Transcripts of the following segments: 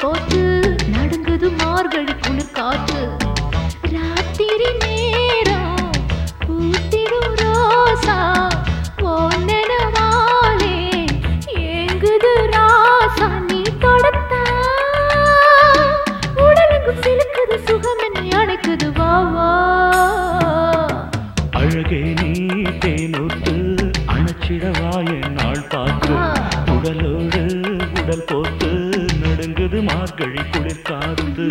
போத்து நடுங்குது மார்கழி குளிர் காற்று ராத்திரி நேரம் பூத்திடும் ரோசா ஒன்னவாலே ஏங்குது ராசா நீ தொடத்தா உடலுக்கு சிலுக்குது சுகம் என்னை அணைக்குது வா வா அழகே நீ தேனூத்து அணைச்சிடவாய நாள் பார்த்து உடலோடு உடல் போத்து நடுங்குது மார்கழி குளிர் காத்து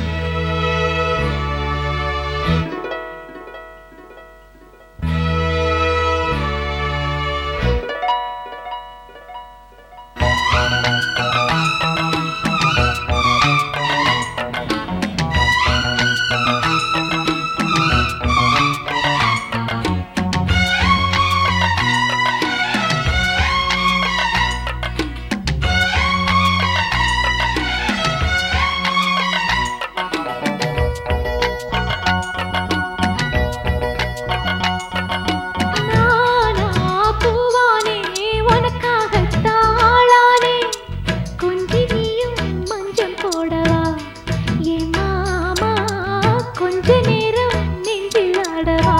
நானா பூவானே உனக்காகத்தான் ஆளானே கொஞ்சி நீயும் மஞ்சள் போடவா என் மாமா கொஞ்ச நேரம் நெஞ்சில் ஆடவா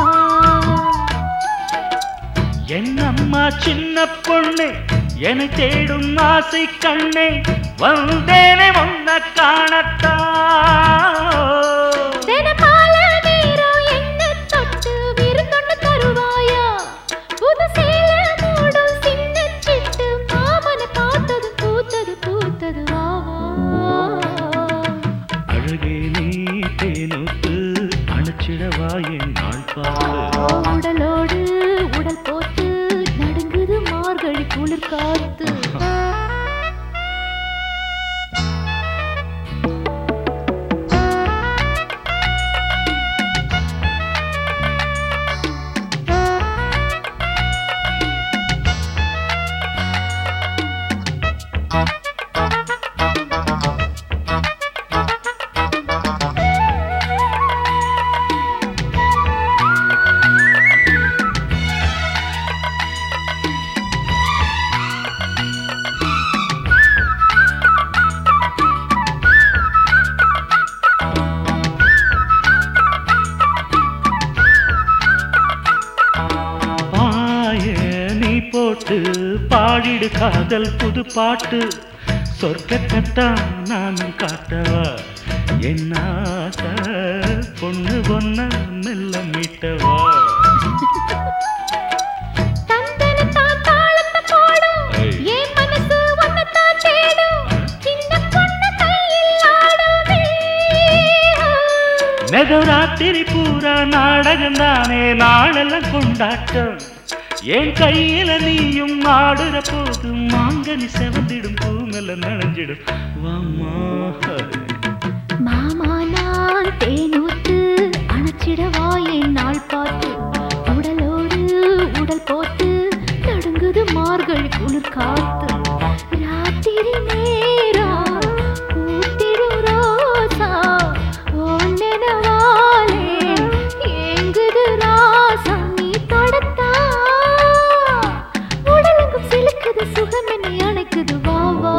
என் அம்மா சின்ன பொண்ணு என்னை தேடும் ஆசை கண்ணே வந்தேனே உன்ன காணத்தான் தினமால நேரம் என்ன தொட்டு விருந்தொண்டு தருவாயா புது சேல மூடும் சின்ன சிட்டு மாமனை பார்த்தது பூத்தது பூத்தது வா வா அழகே நீ தேனூத்து அணைச்சிடவா என் நாள் பார்த்து உடலோடு உடல் போத்து நடுங்குது மார்கழி குளிர் காத்து பாய நீ போட்டு பாடிடு காதல் புது பாட்டு சொர்க்கத்தான் நானும் காட்டவா என்ன ஆசை பொண்ணு பொண்ண மெல்ல மீட்டவா தந்தன தான் தாளத்தை போடும் ஏய். என் மனசு ஒன்னத்தான் தேடும் சின்ன பொண்ணு கையில் ஆடுமே நெகராத்திரி பூரா நாடகம் தானே நாளெல்லாம் கொண்டாட்டம் என் கையில நீயும் ஆடுற போது மாங்கனி செவந்திடும் பூமெல்ல நனைஞ்சிடும் வாமா மாமா நான் தேனூத்து அணைச்சிடவா என் நாள் பார்த்து உடலோடு உடல் போத்து நடுங்குது மார்கழி குளிர் காத்து ராத்திரி நேரம் பூத்திடும் ரோசா ஒன்னெனவாலே ஏங்குது ராசா நீ தொடத்தா உடலுக்கும் சிலுக்குது சுகம் என்னை அணைக்குது வா வா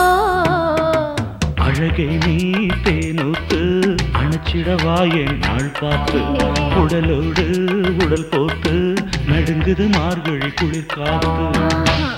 அழகே நீ தேனூத்து அணைச்சிடவா என் நாள் பார்த்து உடலோடு உடல் போட்டு நடுங்குது மார்கழி குளிர் காத்து ஆஹா